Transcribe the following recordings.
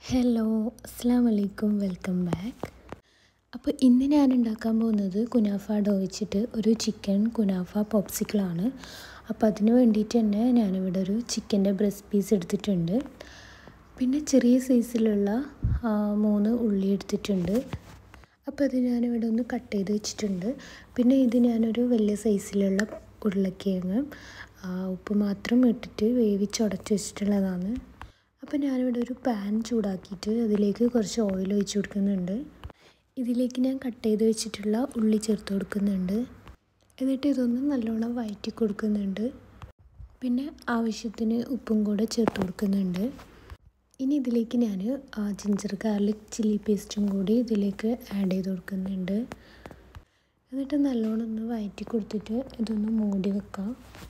hello അസ്സാം വലൈക്കും welcome back അപ്പോൾ ഇന്ന് ഞാൻ ഉണ്ടാക്കാൻ പോകുന്നത് കുനാഫ ഡോ വെച്ചിട്ട് ഒരു ചിക്കൻ കുനാഫ പോപ്സിക്കിളാണ് അപ്പോൾ അതിന് വേണ്ടിയിട്ട് തന്നെ ഞാനിവിടെ ഒരു ചിക്കൻ്റെ ബ്രസ്റ്റ് പീസ് എടുത്തിട്ടുണ്ട് പിന്നെ ചെറിയ സൈസിലുള്ള ആ, മൂന്ന് ഉള്ളി എടുത്തിട്ടുണ്ട് അപ്പോൾ അത് ഞാനിവിടെ ഒന്ന് കട്ട് ചെയ്ത് വെച്ചിട്ടുണ്ട് പിന്നെ ഇത് ഞാനൊരു വലിയ സൈസിലുള്ള ഉരുളക്കിഴങ്ങ് ആ, ഉപ്പ് മാത്രം ഇട്ടിട്ട് വേവിച്ചുടച്ച് വെച്ചിട്ടുള്ളതാണ് അപ്പോൾ ഞാനിവിടെ ഒരു പാൻ ചൂടാക്കിയിട്ട് അതിലേക്ക് കുറച്ച് ഓയിൽ ഒഴിച്ച് കൊടുക്കുന്നുണ്ട് ഇതിലേക്ക് ഞാൻ കട്ട് ചെയ്ത് വെച്ചിട്ടുള്ള ഉള്ളി ചേർത്ത് കൊടുക്കുന്നുണ്ട് എന്നിട്ട് ഇതൊന്ന് നല്ലോണം വഴറ്റി കൊടുക്കുന്നുണ്ട് പിന്നെ ആവശ്യത്തിന് ഉപ്പും കൂടെ ചേർത്ത് കൊടുക്കുന്നുണ്ട് ഇനി ഇതിലേക്ക് ഞാൻ ജിഞ്ചർ ഗാർലിക് ചില്ലി പേസ്റ്റും കൂടി ഇതിലേക്ക് ആഡ് ചെയ്ത് കൊടുക്കുന്നുണ്ട് എന്നിട്ട് നല്ലോണം ഒന്ന് വഴറ്റി കൊടുത്തിട്ട് ഇതൊന്ന് മൂടി വെക്കാം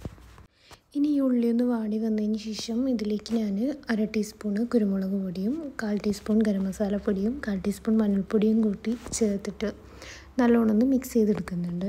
ഇനി ഈ ഉള്ളി ഒന്ന് വാടി വന്നതിന് ശേഷം ഇതിലേക്ക് ഞാൻ അര ടീസ്പൂണ് കുരുമുളക് പൊടിയും കാൽ ടീസ്പൂൺ ഗരം മസാല പൊടിയും കാൽ ടീസ്പൂൺ മഞ്ഞൾപ്പൊടിയും കൂട്ടി ചേർത്തിട്ട് നല്ലോണം ഒന്ന് മിക്സ് ചെയ്തെടുക്കുന്നുണ്ട്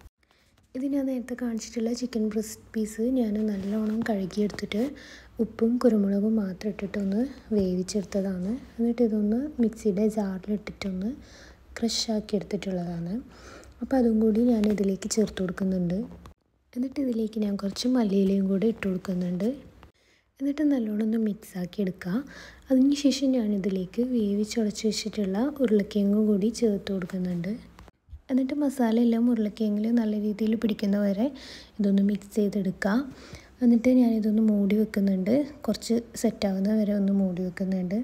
ഇത് ഞാൻ നേരത്തെ കാണിച്ചിട്ടുള്ള ചിക്കൻ ബ്രസ്റ്റ് പീസ് ഞാൻ നല്ലോണം കഴുകിയെടുത്തിട്ട് ഉപ്പും കുരുമുളകും മാത്രം ഇട്ടിട്ടൊന്ന് വേവിച്ചെടുത്തതാണ് എന്നിട്ട് ഇതൊന്ന് മിക്സിയുടെ ജാറിലിട്ടിട്ടൊന്ന് ക്രഷാക്കി എടുത്തിട്ടുള്ളതാണ് അപ്പോൾ അതും കൂടി ഞാൻ ഇതിലേക്ക് ചേർത്ത് കൊടുക്കുന്നുണ്ട് എന്നിട്ട് ഇതിലേക്ക് ഞാൻ കുറച്ച് മല്ലിയിലയും കൂടി ഇട്ട് കൊടുക്കുന്നുണ്ട് എന്നിട്ട് നല്ലോണം ഒന്ന് മിക്സ് ആക്കി എടുക്കുക അതിന് ശേഷം ഞാനിതിലേക്ക് വേവിച്ചുടച്ച് വെച്ചിട്ടുള്ള ഉരുളക്കിഴങ്ങും കൂടി ചേർത്ത് കൊടുക്കുന്നുണ്ട് എന്നിട്ട് മസാല എല്ലാം ഉരുളക്കിഴങ്ങിൽ നല്ല രീതിയിൽ പിടിക്കുന്ന വരെ ഇതൊന്ന് മിക്സ് ചെയ്തെടുക്കുക എന്നിട്ട് ഞാനിതൊന്ന് മൂടി വെക്കുന്നുണ്ട് കുറച്ച് സെറ്റാവുന്ന വരെ ഒന്ന് മൂടി വെക്കുന്നുണ്ട്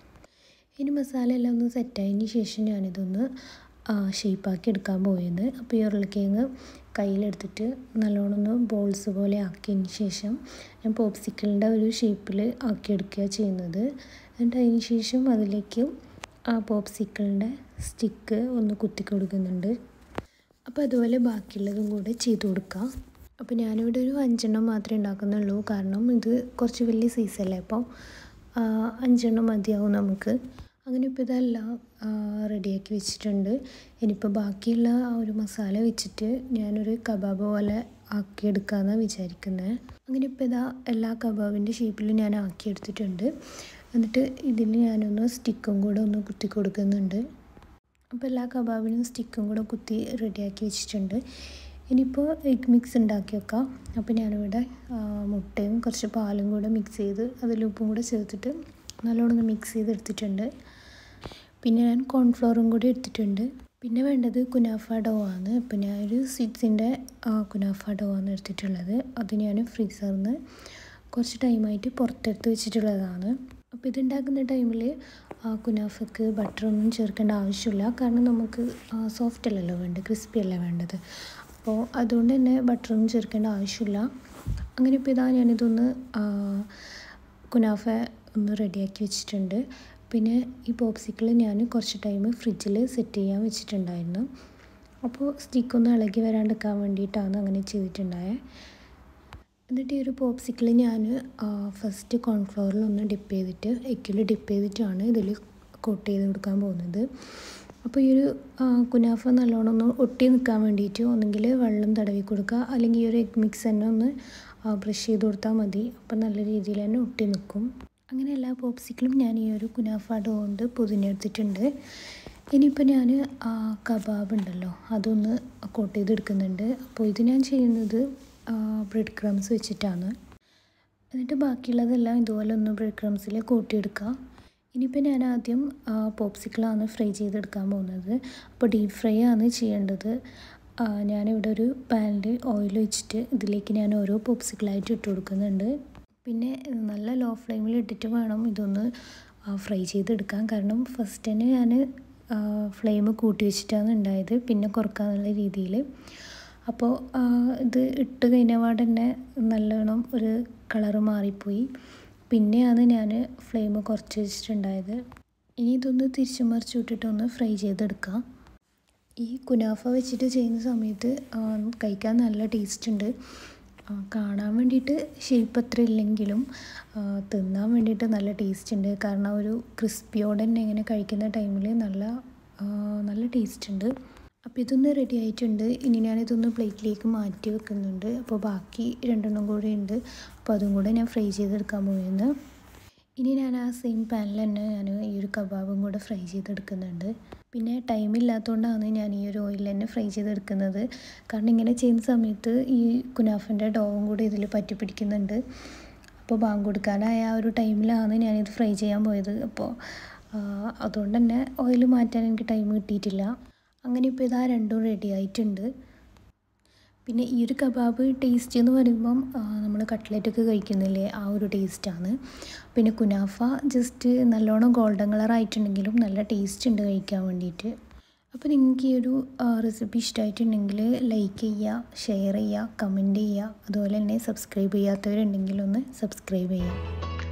ഇനി മസാല എല്ലാം ഒന്ന് സെറ്റായതിന് ശേഷം ഞാനിതൊന്ന് ഷേപ്പാക്കി എടുക്കാൻ പോയത് അപ്പോൾ ഈ ഉരുളക്കിഴങ്ങ് കയ്യിലെടുത്തിട്ട് നല്ലോണം ഒന്ന് ബോൾസ് പോലെ ആക്കിയതിന് ശേഷം ഞാൻ പോപ്സിക്കിളിൻ്റെ ഒരു ഷേപ്പിൽ ആക്കിയെടുക്കുക ചെയ്യുന്നത് എന്നിട്ട് അതിന് ശേഷം അതിലേക്ക് ആ പോപ്സിക്കിളിൻ്റെ സ്റ്റിക്ക് ഒന്ന് കുത്തി കൊടുക്കുന്നുണ്ട് അപ്പോൾ അതുപോലെ ബാക്കിയുള്ളതും കൂടെ ചെയ്ത് കൊടുക്കുക അപ്പോൾ ഞാനിവിടെ ഒരു അഞ്ചെണ്ണം മാത്രമേ ഉണ്ടാക്കുന്നുള്ളൂ കാരണം ഇത് കുറച്ച് വലിയ സൈസല്ലേ അപ്പോൾ അഞ്ചെണ്ണം മതിയാവും നമുക്ക് അങ്ങനെ ഇപ്പോൾ ഇതെല്ലാം റെഡിയാക്കി വെച്ചിട്ടുണ്ട് ഇനിയിപ്പോൾ ബാക്കിയുള്ള ആ ഒരു മസാല വെച്ചിട്ട് ഞാനൊരു കബാബ് പോലെ ആക്കിയെടുക്കാമെന്നാണ് വിചാരിക്കുന്നത് അങ്ങനെ ഇപ്പോൾ ഇതാ എല്ലാ കബാബിൻ്റെ ഷേപ്പിലും ഞാൻ ആക്കിയെടുത്തിട്ടുണ്ട് എന്നിട്ട് ഇതിൽ ഞാനൊന്ന് സ്റ്റിക്കും കൂടെ ഒന്ന് കുത്തി കൊടുക്കുന്നുണ്ട് അപ്പോൾ എല്ലാ കബാബിനും സ്റ്റിക്കും കൂടെ കുത്തി റെഡിയാക്കി വെച്ചിട്ടുണ്ട് ഇനിയിപ്പോൾ എഗ് മിക്സ് ഉണ്ടാക്കി വെക്കാം അപ്പോൾ ഞാനിവിടെ മുട്ടയും കുറച്ച് പാലും കൂടെ മിക്സ് ചെയ്ത് അതിൽ ഉപ്പും കൂടെ ചേർത്തിട്ട് നല്ലോണം ഒന്ന് മിക്സ് ചെയ്തെടുത്തിട്ടുണ്ട് പിന്നെ ഞാൻ കോൺഫ്ലോറും കൂടി എടുത്തിട്ടുണ്ട് പിന്നെ വേണ്ടത് കുനാഫ ഡോ ആണ് അപ്പോൾ ഞാനൊരു സിക്സിൻ്റെ കുനാഫ ഡോ ആണ് എടുത്തിട്ടുള്ളത് അത് ഞാൻ ഫ്രീസറിൽ നിന്ന് കുറച്ച് ടൈമായിട്ട് പുറത്തെടുത്ത് വെച്ചിട്ടുള്ളതാണ് അപ്പോൾ ഇതുണ്ടാക്കുന്ന ടൈമിൽ കുനാഫക്ക് ബട്ടറൊന്നും ചേർക്കേണ്ട ആവശ്യമില്ല കാരണം നമുക്ക് സോഫ്റ്റ് അല്ലല്ലോ വേണ്ടത് ക്രിസ്പി അല്ല വേണ്ടത് അപ്പോൾ അതുകൊണ്ട് തന്നെ ബട്ടറൊന്നും ചേർക്കേണ്ട ആവശ്യമില്ല അങ്ങനെ ഇപ്പോൾ ഇതാ ഞാനിതൊന്ന് കുനാഫ ഒന്ന് റെഡിയാക്കി വെച്ചിട്ടുണ്ട് പിന്നെ ഈ പോപ്സിക്കിൾ ഞാൻ കുറച്ച് ടൈം ഫ്രിഡ്ജിൽ സെറ്റ് ചെയ്യാൻ വെച്ചിട്ടുണ്ടായിരുന്നു അപ്പോൾ സ്റ്റിക്കൊന്ന് ഇളകി വരാണ്ടിരിക്കാൻ വേണ്ടിയിട്ടാണ് അങ്ങനെ ചെയ്തിട്ടുണ്ടായത് എന്നിട്ട് ഈ ഒരു പോപ്സിക്കിൾ ഞാൻ ഫസ്റ്റ് കോൺഫ്ലവറിൽ ഒന്ന് ഡിപ്പ് ചെയ്തിട്ട് എഗ്ഗിൽ ഡിപ്പ് ചെയ്തിട്ടാണ് ഇതിൽ കോട്ട് ചെയ്ത് കൊടുക്കാൻ പോകുന്നത് അപ്പോൾ ഈ ഒരു കുനാഫ നല്ലോണം ഒന്ന് ഒട്ടി നിൽക്കാൻ വേണ്ടിയിട്ട് ഒന്നെങ്കിൽ വെള്ളം തടവി കൊടുക്കുക അല്ലെങ്കിൽ ഈ ഒരു എഗ് മിക്സ് തന്നെ ഒന്ന് ബ്രഷ് ചെയ്ത് കൊടുത്താൽ മതി അപ്പോൾ നല്ല രീതിയിൽ തന്നെ ഒട്ടി നിൽക്കും അങ്ങനെ എല്ലാ പോപ്സിക്കിളും ഞാൻ ഈ ഒരു കുനാഫ ഡോ കൊണ്ട് പൊതിഞ്ഞെടുത്തിട്ടുണ്ട് ഇനിയിപ്പോൾ ഞാൻ കബാബ് ഉണ്ടല്ലോ അതൊന്ന് കോട്ട് ചെയ്തെടുക്കുന്നുണ്ട് അപ്പോൾ ഇത് ഞാൻ ചെയ്യുന്നത് ബ്രെഡ് ക്രംസ് വെച്ചിട്ടാണ് എന്നിട്ട് ബാക്കിയുള്ളതെല്ലാം ഇതുപോലെ ഒന്ന് ബ്രെഡ് ക്രംസിൽ കൂട്ടിയെടുക്കുക ഇനിയിപ്പോൾ ഞാൻ ആദ്യം പോപ്സിക്കിളാണ് ഫ്രൈ ചെയ്തെടുക്കാൻ പോകുന്നത് അപ്പോൾ ഡീപ്പ് ഫ്രൈ ആണ് ചെയ്യേണ്ടത് ഞാനിവിടെ ഒരു പാനിൽ ഓയിൽ വെച്ചിട്ട് ഇതിലേക്ക് ഞാൻ ഓരോ പോപ്സിക്കിളായിട്ട് ഇട്ട് കൊടുക്കുന്നുണ്ട് പിന്നെ നല്ല ലോ ഫ്ലെയിമിൽ ഇട്ടിട്ട് വേണം ഇതൊന്ന് ഫ്രൈ ചെയ്തെടുക്കാൻ കാരണം ഫസ്റ്റ് തന്നെ ഞാൻ ഫ്ലെയിം കൂട്ടി വെച്ചിട്ടാണ് ഉണ്ടായത് പിന്നെ കുറക്കാന്നുള്ള രീതിയിൽ അപ്പോൾ ഇത് ഇട്ട് കഴിഞ്ഞ പാടെ തന്നെ നല്ലോണം ഒരു കളറ് മാറിപ്പോയി പിന്നെയാണ് ഞാൻ ഫ്ലെയിം കുറച്ച് വെച്ചിട്ടുണ്ടായത് ഇനി ഇതൊന്ന് തിരിച്ചു മറിച്ച് വിട്ടിട്ടൊന്ന് ഫ്രൈ ചെയ്തെടുക്കാം ഈ കുനാഫ വെച്ചിട്ട് ചെയ്യുന്ന സമയത്ത് കഴിക്കാൻ നല്ല ടേസ്റ്റ് ഉണ്ട് കാണാൻ വേണ്ടിയിട്ട് ഷേപ്പ് അത്ര ഇല്ലെങ്കിലും തിന്നാൻ വേണ്ടിയിട്ട് നല്ല ടേസ്റ്റ് ഉണ്ട് കാരണം ഒരു ക്രിസ്പിയോടെ തന്നെ ഇങ്ങനെ കഴിക്കുന്ന ടൈമിൽ നല്ല നല്ല ടേസ്റ്റ് ഉണ്ട് അപ്പോൾ ഇതൊന്ന് റെഡി ആയിട്ടുണ്ട് ഇനി ഞാനിതൊന്ന് പ്ലേറ്റിലേക്ക് മാറ്റി വെക്കുന്നുണ്ട് അപ്പോൾ ബാക്കി രണ്ടെണ്ണം കൂടെ ഉണ്ട് അപ്പോൾ അതും കൂടെ ഞാൻ ഫ്രൈ ചെയ്തെടുക്കാൻ പോകുന്നത് ഇനി ഞാൻ ആ സെയിം പാനിൽ തന്നെ ഞാൻ ഈ ഒരു കബാബും കൂടെ ഫ്രൈ ചെയ്തെടുക്കുന്നുണ്ട് പിന്നെ ടൈം ഇല്ലാത്തതുകൊണ്ടാണ് ഞാൻ ഈ ഒരു ഓയിലിൽ തന്നെ ഫ്രൈ ചെയ്തെടുക്കുന്നത് കാരണം ഇങ്ങനെ ചെയ്യുന്ന സമയത്ത് ഈ കുനാഫിൻ്റെ ഡോവും കൂടി ഇതിൽ പറ്റി പിടിക്കുന്നുണ്ട് അപ്പോൾ ബാങ്ക് കൊടുക്കാനായ ആ ഒരു ടൈമിലാണ് ഞാനിത് ഫ്രൈ ചെയ്യാൻ പോയത് അപ്പോൾ അതുകൊണ്ട് തന്നെ ഓയിൽ മാറ്റാൻ എനിക്ക് ടൈം കിട്ടിയിട്ടില്ല അങ്ങനെ ഇപ്പോൾ ഇതാ രണ്ടും റെഡി ആയിട്ടുണ്ട് പിന്നെ ഈ ഒരു കബാബ് ടേസ്റ്റ് എന്ന് പറയുമ്പം നമ്മൾ കട്ട്ലറ്റൊക്കെ കഴിക്കുന്നില്ലേ ആ ഒരു ടേസ്റ്റാണ് പിന്നെ കുനാഫ ജസ്റ്റ് നല്ലോണം ഗോൾഡൻ കളർ ആയിട്ടുണ്ടെങ്കിലും നല്ല ടേസ്റ്റ് ഉണ്ട് കഴിക്കാൻ വേണ്ടിയിട്ട് അപ്പോൾ നിങ്ങൾക്ക് ഈ ഒരു റെസിപ്പി ഇഷ്ടമായിട്ടുണ്ടെങ്കിൽ ലൈക്ക് ചെയ്യുക ഷെയർ ചെയ്യുക കമൻറ്റ് ചെയ്യുക അതുപോലെ തന്നെ സബ്സ്ക്രൈബ് ചെയ്യാത്തവരുണ്ടെങ്കിൽ ഒന്ന് സബ്സ്ക്രൈബ് ചെയ്യുക